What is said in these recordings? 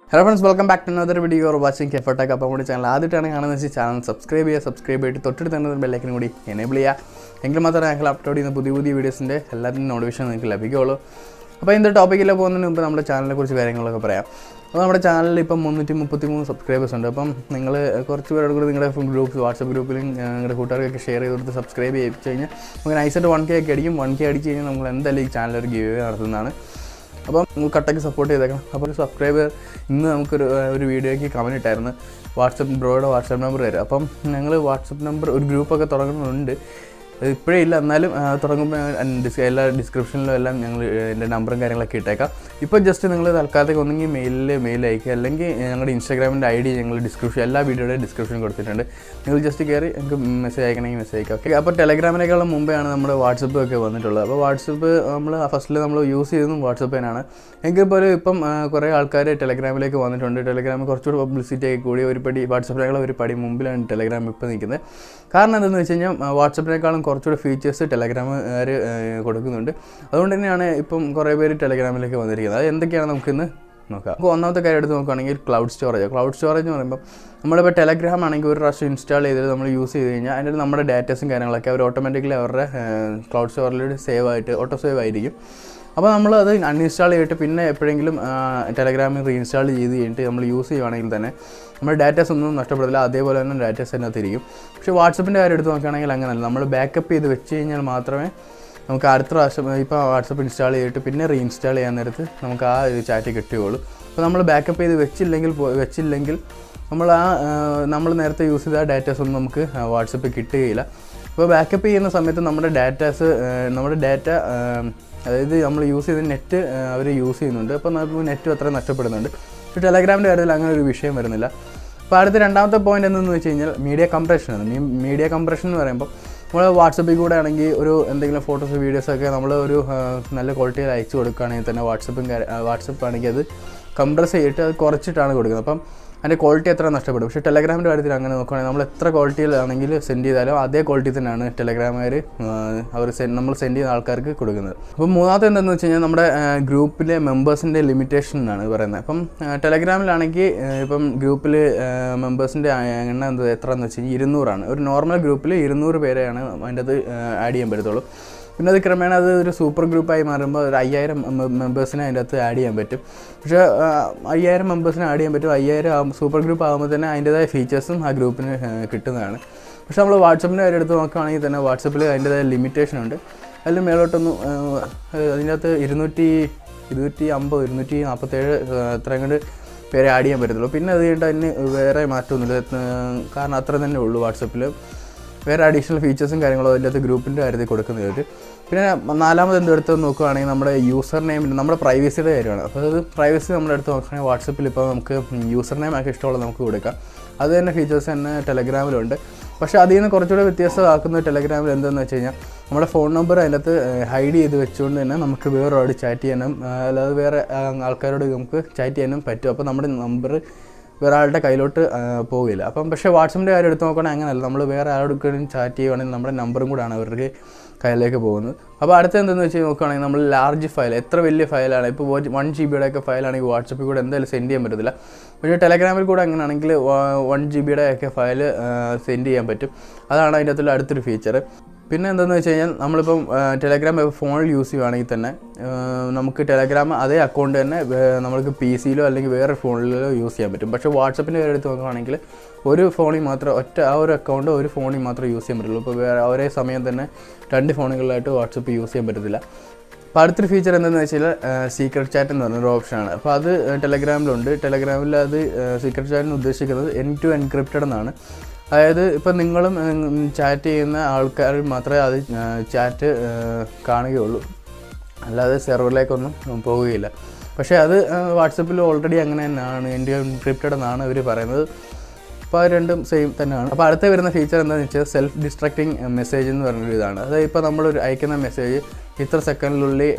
hello friends welcome back to another video or watching കെഫർട്ടൊക്കെ അപ്പം കൂടി ചാനൽ ആദ്യമായിട്ടാണ് കാണുന്നത് വെച്ചാൽ ചാനൽ സബ്സ്ക്രൈബ് ചെയ്യുക സബ്സ്ക്രൈബ് ചെയ്തിട്ട് തൊട്ടിട്ട് തന്നെ ബെല്ലൈക്കനും കൂടി എനേബിൾ ചെയ്യുക എങ്കിൽ മാത്രമേ ഞങ്ങൾ അപ്ലോഡ് ചെയ്യുന്ന പുതിയ പുതിയ വീഡിയോസിൻ്റെ എല്ലാത്തിനും നോട്ടിഫിക്കേഷൻ നിങ്ങൾക്ക് ലഭിക്കുകയുള്ളൂ അപ്പോൾ ഇന്നത്തെ ടോപ്പിക്കിൽ പോകുന്നതിന് മുമ്പ് നമ്മുടെ ചാനലിനെ കുറിച്ച് കാര്യങ്ങളൊക്കെ പറയാം അപ്പോൾ നമ്മുടെ ചാനലിൽ ഇപ്പം മുന്നൂറ്റി മുപ്പത്തി മൂന്ന് സബ്സ്ക്രൈബേഴ്സ് ഉണ്ട് അപ്പം നിങ്ങൾ കുറച്ച് പേരോട് കൂടി നിങ്ങളുടെ ഗ്രൂപ്പ് വാട്സപ്പ് ഗ്രൂപ്പിലും ഏഹ്, നിങ്ങളുടെ കൂട്ടുകാർക്കൊക്കെ ഷെയർ ചെയ്ത് കൊടുത്ത് സബ്സ്ക്രൈബ് ചെയ്യിച്ച് കഴിഞ്ഞാൽ നമുക്ക് നൈസായിട്ട് വൺ കെ ഒക്കെ അടിക്കും വൺ കെ അടിച്ച് കഴിഞ്ഞാൽ നമ്മൾ എന്തായാലും ഈ ചാനൽ ഒരു ഗീവ് നടത്തുന്നതാണ് അപ്പം നിങ്ങൾ കട്ടയ്ക്ക് സപ്പോർട്ട് ചെയ്തേക്കണം അപ്പോൾ ഒരു സബ്സ്ക്രൈബർ ഇന്ന് നമുക്കൊരു ഏഹ്, ഒരു വീഡിയോയ്ക്ക് കമൻറ്റ് ഇട്ടായിരുന്നു വാട്സപ്പ് ബ്രോയുടെ വാട്സപ്പ് നമ്പർ തരും അപ്പം ഞങ്ങൾ വാട്സപ്പ് നമ്പർ ഒരു ഗ്രൂപ്പൊക്കെ തുടങ്ങുന്നുണ്ട് അത് ഇപ്പോഴേ ഇല്ല എന്നാലും ആ, തുടങ്ങുമ്പോൾ ഞാൻ ഡിസ് എല്ലാ ഡിസ്ക്രിപ്ഷനിലും എല്ലാം ഞങ്ങൾ എൻ്റെ നമ്പറും കാര്യങ്ങളൊക്കെ ഇട്ടേക്കാം ഇപ്പോൾ ജസ്റ്റ് നിങ്ങൾ തൽക്കാലത്തേക്ക് ഒന്നെങ്കിൽ മെയിലിൽ മെയിൽ അയക്കുക അല്ലെങ്കിൽ ഞങ്ങളുടെ ഇൻസ്റ്റാഗ്രാമിൻ്റെ ഐ ഡി ഞങ്ങൾ ഡിസ്ക്രിപ്ഷൻ എല്ലാ വീഡിയോയുടെ ഡിസ്ക്രിപ്ഷൻ കൊടുത്തിട്ടുണ്ട് നിങ്ങൾ ജസ്റ്റ് കയറി നിങ്ങൾക്ക് മെസ്സേജ് അയക്കണമെങ്കിൽ മെസ്സേജ് അയക്കാം ഓക്കെ അപ്പോൾ ടെലഗ്രാമിനേക്കാളും മുമ്പെയാണ് നമ്മുടെ വാട്സപ്പ് ഒക്കെ വന്നിട്ടുള്ളത് അപ്പോൾ വാട്സപ്പ് നമ്മൾ ഫസ്റ്റിൽ നമ്മൾ യൂസ് ചെയ്തതും വാട്സപ്പ് തന്നെയാണ് എങ്കിൽ പോലും ഇപ്പം ആ, കുറേ ആൾക്കാർ ടെലഗ്രാമിലേക്ക് വന്നിട്ടുണ്ട് ടെലഗ്രാമിൽ കുറച്ചുകൂടി പബ്ലിസിറ്റി ഒക്കെ കൂടി ഒരു പടി വാട്സപ്പിനേക്കാളും ഒരു പടി മുമ്പിലാണ് ടെലഗ്രാം ഇപ്പോൾ നിൽക്കുന്നത് കാരണം എന്താണെന്ന് വെച്ച് കഴിഞ്ഞാൽ ആ, വാട്സപ്പിനേക്കാളും കുറച്ചുകൂടി ഫീച്ചേഴ്സ് ടെലഗ്രാമുകാർ കൊടുക്കുന്നുണ്ട് അതുകൊണ്ട് തന്നെയാണ് ഇപ്പം കുറേ പേര് ടെലഗ്രാമിലേക്ക് വന്നിരിക്കുന്നത് അത് എന്തൊക്കെയാണ് നമുക്കിന്ന് നോക്കാം അപ്പോൾ ഒന്നാമത്തെ കാര്യം എടുത്ത് നോക്കുകയാണെങ്കിൽ ക്ലൗഡ് സ്റ്റോറേജ് ക്ലൗഡ് സ്റ്റോറേജ് എന്ന് പറയുമ്പോൾ നമ്മളിപ്പോൾ ടെലഗ്രാം ആണെങ്കിൽ ഒരു പ്രാവശ്യം ഇൻസ്റ്റാൾ ചെയ്തിട്ട് നമ്മൾ യൂസ് ചെയ്ത് കഴിഞ്ഞാൽ അതിൻ്റെ നമ്മുടെ ഡാറ്റാസും കാര്യങ്ങളൊക്കെ അവർ ഓട്ടോമാറ്റിക്കലി അവരുടെ ക്ലൗഡ് സ്റ്റോറേജിൽ സേവ് ആയിട്ട് ഓട്ടോ സേവ് ആയിരിക്കും അപ്പോൾ നമ്മൾ അത് അൺഇൻസ്റ്റാൾ ചെയ്തിട്ട് പിന്നെ എപ്പോഴെങ്കിലും ടെലഗ്രാമിൽ റീഇൻസ്റ്റാൾ ചെയ്ത് കഴിഞ്ഞിട്ട് നമ്മൾ യൂസ് ചെയ്യുവാണെങ്കിൽ തന്നെ നമ്മുടെ ഡാറ്റാസ് ഒന്നും നഷ്ടപ്പെടില്ല അതേപോലെ തന്നെ ഡാറ്റാസ് അതിനകത്ത് ഇരിക്കും പക്ഷേ വാട്സപ്പിൻ്റെ കാര്യം എടുത്ത് നോക്കുകയാണെങ്കിൽ അങ്ങനെയല്ല നമ്മൾ ബാക്കപ്പ് ചെയ്ത് വെച്ച് കഴിഞ്ഞാൽ മാത്രമേ നമുക്ക് അടുത്ത പ്രാവശ്യം ഇപ്പോൾ വാട്സപ്പ് ഇൻസ്റ്റാൾ ചെയ്തിട്ട് പിന്നെ റീഇൻസ്റ്റാൾ ചെയ്യാൻ നേരത്ത് നമുക്ക് ആ ഒരു ചാറ്റ് കിട്ടുകയുള്ളൂ അപ്പോൾ നമ്മൾ ബാക്കപ്പ് ചെയ്ത് വെച്ചില്ലെങ്കിൽ പോ- വെച്ചില്ലെങ്കിൽ നമ്മൾ ആ നമ്മൾ നേരത്തെ യൂസ് ചെയ്ത ഡാറ്റാസ് ഒന്നും നമുക്ക് വാട്സപ്പിൽ കിട്ടുകയില്ല അപ്പോൾ ബാക്കപ്പ് ചെയ്യുന്ന സമയത്ത് നമ്മുടെ ഡാറ്റാസ് നമ്മുടെ ഡാറ്റ അതായത് നമ്മൾ യൂസ് ചെയ്ത നെറ്റ് അവർ യൂസ് ചെയ്യുന്നുണ്ട് അപ്പോൾ നമുക്ക് നെറ്റും അത്ര നഷ്ടപ്പെടുന്നുണ്ട് പക്ഷേ ടെലഗ്രാമിൻ്റെ കാര്യത്തിൽ അങ്ങനെ ഒരു വിഷയം വരുന്നില്ല അപ്പോൾ അടുത്ത രണ്ടാമത്തെ പോയിന്റ് എന്തെന്ന് വെച്ച് കഴിഞ്ഞാൽ മീഡിയ കംപ്രഷനാണ് മീഡിയ കംപ്രഷൻ എന്ന് പറയുമ്പോൾ നമ്മൾ വാട്സപ്പിൽ കൂടെ ആണെങ്കിൽ ഒരു എന്തെങ്കിലും ഫോട്ടോസ് വീഡിയോസൊക്കെ നമ്മൾ ഒരു ആ, നല്ല ക്വാളിറ്റിയിൽ അയച്ചു കൊടുക്കുകയാണെങ്കിൽ തന്നെ വാട്സപ്പും വാട്സപ്പ് ആണെങ്കിൽ അത് കംപ്രസ് ചെയ്തിട്ട് അത് കുറച്ചിട്ടാണ് കൊടുക്കുന്നത് അപ്പം അതിൻ്റെ ക്വാളിറ്റി എത്ര നഷ്ടപ്പെടും പക്ഷേ ടെലഗ്രാമിൻ്റെ കാര്യത്തിൽ അങ്ങനെ നോക്കുകയാണെങ്കിൽ നമ്മൾ എത്ര ക്വാളിറ്റിയിലാണെങ്കിൽ സെൻഡ് ചെയ്താലും അതേ ക്വാളിറ്റി തന്നെയാണ് ടെലഗ്രാമുകാർ അവർ നമ്മൾ സെൻഡ് ചെയ്യുന്ന ആൾക്കാർക്ക് കൊടുക്കുന്നത് അപ്പം മൂന്നാമത്തെ എന്താണെന്ന് വെച്ച് കഴിഞ്ഞാൽ നമ്മുടെ ഗ്രൂപ്പിലെ മെമ്പേഴ്സിൻ്റെ ലിമിറ്റേഷൻ എന്നാണ് പറയുന്നത് അപ്പം ആ, ടെലഗ്രാമിലാണെങ്കിൽ ആ, ഇപ്പം ഗ്രൂപ്പിൽ മെമ്പേഴ്സിൻ്റെ എണ്ണം എന്ത് എത്രയെന്ന് വെച്ച് കഴിഞ്ഞാൽ ഇരുന്നൂറാണ് ഒരു നോർമൽ ഗ്രൂപ്പിൽ ഇരുന്നൂറ് പേരെയാണ് അതിൻ്റെ അത് ആഡ് ചെയ്യാൻ പറ്റത്തുള്ളൂ പിന്നെ അത് ക്രമേണ അത് ഒരു സൂപ്പർ ഗ്രൂപ്പായി മാറുമ്പോൾ ഒരു അയ്യായിരം മെമ്പേഴ്സിനെ അതിൻ്റെ അകത്ത് ആഡ് ചെയ്യാൻ പറ്റും പക്ഷേ ആ, അയ്യായിരം മെമ്പേഴ്സിനെ ആഡ് ചെയ്യാൻ പറ്റും അയ്യായിരം ആകും സൂപ്പർ ഗ്രൂപ്പ് ആകുമ്പോൾ തന്നെ അതിൻ്റെതായ ഫീച്ചേഴ്സും ആ ഗ്രൂപ്പിന് ആ, കിട്ടുന്നതാണ് പക്ഷേ നമ്മൾ വാട്സപ്പിൻ്റെ കാര്യം എടുത്ത് നോക്കുകയാണെങ്കിൽ തന്നെ വാട്സപ്പിൽ അതിൻ്റെതായ ലിമിറ്റേഷൻ ഉണ്ട് അതിൽ മേലോട്ടൊന്നും ആ, അതിൻ്റെ അകത്ത് ഇരുന്നൂറ്റി ഇരുന്നൂറ്റി അമ്പത് ഇരുന്നൂറ്റി നാൽപ്പത്തേഴ് അത്രയും കണ്ട് പേരെ ആഡ് ചെയ്യാൻ പറ്റത്തുള്ളൂ പിന്നെ അത് കഴിഞ്ഞിട്ട് അതിന് വേറെ മാറ്റമൊന്നുമില്ല ആ, കാരണം അത്ര തന്നെ ഉള്ളൂ വാട്സപ്പിൽ വേറെ അഡീഷണൽ ഫീച്ചേഴ്സും കാര്യങ്ങളും അതിൻ്റെ അകത്ത് ഗ്രൂപ്പിൻ്റെ കാര്യത്തിൽ കൊടുക്കുന്നവർ പിന്നെ നാലാമത് എന്തെടുത്ത് നോക്കുകയാണെങ്കിൽ നമ്മുടെ യൂസർ നെയിമിൻ്റെ നമ്മുടെ പ്രൈവസിയുടെ കാര്യമാണ് അപ്പോൾ അത് പ്രൈവസി നമ്മുടെ അടുത്ത് നോക്കുകയാണെങ്കിൽ വാട്സപ്പിൽ ഇപ്പോൾ നമുക്ക് യൂസർ നെയിം ഒക്കെ ഇഷ്ടമുള്ളത് നമുക്ക് കൊടുക്കാം അത് തന്നെ ഫീച്ചേഴ്സ് തന്നെ ടെലഗ്രാമിലുണ്ട് പക്ഷേ അതിൽ നിന്ന് കുറച്ചുകൂടെ വ്യത്യസ്തമാക്കുന്ന ടെലഗ്രാമിൽ എന്താണെന്ന് വെച്ച് കഴിഞ്ഞാൽ നമ്മുടെ ഫോൺ നമ്പർ അതിനകത്ത് ഹൈഡ് ചെയ്ത് വെച്ചുകൊണ്ട് തന്നെ നമുക്ക് വേറൊരാളോട് ചാറ്റ് ചെയ്യാനും ആ, അല്ലാതെ വേറെ ആ, ആൾക്കാരോട് നമുക്ക് ചാറ്റ് ചെയ്യാനും പറ്റും അപ്പോൾ നമ്മുടെ നമ്പർ വേറെ ആളുടെ കയ്യിലോട്ട് ആ, പോവില്ല അപ്പം പക്ഷേ വാട്സപ്പിൻ്റെ കാര്യം എടുത്ത് നോക്കുകയാണെങ്കിൽ അങ്ങനെയല്ല നമ്മൾ വേറെ ആരോടും ചാറ്റ് ചെയ്യുവാണെങ്കിൽ നമ്മുടെ നമ്പറും കൂടാണ് അവരുടെ കയ്യിലേക്ക് പോകുന്നത് അപ്പോൾ അടുത്ത എന്തെന്ന് വെച്ച് നോക്കുകയാണെങ്കിൽ നമ്മൾ ലാർജ് ഫയൽ എത്ര വലിയ ഫയലാണ് ഇപ്പോൾ വൺ ജി ബിയുടെ ഒക്കെ ഫയലാണെങ്കിൽ വാട്സപ്പിൽ കൂടെ എന്തായാലും സെൻഡ് ചെയ്യാൻ പറ്റത്തില്ല പക്ഷേ ടെലഗ്രാമിൽ കൂടെ അങ്ങനെയാണെങ്കിൽ വൺ ജി ബിയുടെ ഒക്കെ ഫയൽ സെൻഡ് ചെയ്യാൻ പറ്റും അതാണ് അതിൻ്റെ അകത്തുള്ള അടുത്തൊരു ഫീച്ചർ പിന്നെ എന്താണെന്ന് വെച്ച് കഴിഞ്ഞാൽ നമ്മളിപ്പം ടെലഗ്രാം ഫോണിൽ യൂസ് ചെയ്യുവാണെങ്കിൽ തന്നെ ആ, നമുക്ക് ടെലഗ്രാം അതേ അക്കൗണ്ട് തന്നെ വേ- നമ്മൾക്ക് പി സിയിലോ അല്ലെങ്കിൽ വേറെ ഫോണിലോ യൂസ് ചെയ്യാൻ പറ്റും പക്ഷേ വാട്സപ്പിൻ്റെ കാര്യം എടുത്ത് നോക്കുകയാണെങ്കിൽ ഒരു ഫോണിൽ മാത്രം ഒറ്റ ആ ഒരു അക്കൗണ്ട് ഒരു ഫോണിൽ മാത്രമേ യൂസ് ചെയ്യാൻ പറ്റുള്ളൂ ഇപ്പോൾ വേറെ ഒരേ സമയം തന്നെ രണ്ട് ഫോണുകളിലായിട്ട് വാട്സപ്പ് യൂസ് ചെയ്യാൻ പറ്റത്തില്ല അപ്പോൾ അടുത്തൊരു ഫീച്ചർ എന്താണെന്ന് വെച്ചാൽ സീക്രട്ട് ചാറ്റ് എന്ന് പറഞ്ഞൊരു ഓപ്ഷനാണ് അപ്പോൾ അത് ടെലഗ്രാമിലുണ്ട് ടെലഗ്രാമിൽ അത് സീക്രട്ട് ചാറ്റിന് ഉദ്ദേശിക്കുന്നത് എൻ ടു എൻക്രിപ്റ്റഡ് എന്നാണ് അതായത് ഇപ്പം നിങ്ങളും ചാറ്റ് ചെയ്യുന്ന ആൾക്കാർ മാത്രമേ അത് ചാറ്റ് കാണുകയുള്ളൂ അല്ലാതെ സെർവറിലേക്കൊന്നും പോവുകയില്ല പക്ഷേ അത് വാട്സപ്പിൽ ഓൾറെഡി അങ്ങനെ തന്നെയാണ് എൻ്റെ എൻക്രിപ്റ്റഡ് എന്നാണ് അവർ പറയുന്നത് അപ്പോൾ അത് രണ്ടും സെയിം തന്നെയാണ് അപ്പോൾ അടുത്ത വരുന്ന ഫീച്ചർ എന്താണെന്ന് വെച്ചാൽ സെൽഫ് ഡിസ്ട്രക്റ്റിംഗ് മെസ്സേജ് എന്ന് പറഞ്ഞൊരു ഇതാണ് അതായത് ഇപ്പോൾ നമ്മളൊരു അയക്കുന്ന മെസ്സേജ് ഇത്ര സെക്കൻഡിനുള്ളിൽ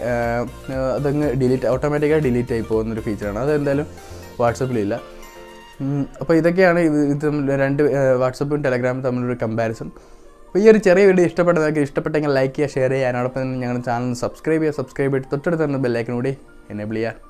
അതങ്ങ് ഡിലീറ്റ് ഓട്ടോമാറ്റിക്കായി ഡിലീറ്റ് ആയി പോകുന്നൊരു ഫീച്ചറാണ് അത് എന്തായാലും വാട്സപ്പിലില്ല ഉം, അപ്പോൾ ഇതൊക്കെയാണ് ഇത് ഇത് തമ്മിൽ രണ്ട് വാട്സപ്പും ടെലഗ്രാമും തമ്മിലൊരു കമ്പാരിസൺ അപ്പോൾ ഈ ഒരു ചെറിയ വീഡിയോ ഇഷ്ടപ്പെട്ടതൊക്കെ ഇഷ്ടപ്പെട്ടെങ്കിൽ ലൈക്ക് ചെയ്യുക ഷെയർ ചെയ്യുക അതിനോടൊപ്പം തന്നെ ഞങ്ങളുടെ ചാനൽ സബ്സ്ക്രൈബ് ചെയ്യുക സബ്സ്ക്രൈബ് ചെയ്ത് തൊട്ടടുത്ത് തന്നെ ബെല്ലൈക്കൻ കൂടി എനേബിൾ ചെയ്യുക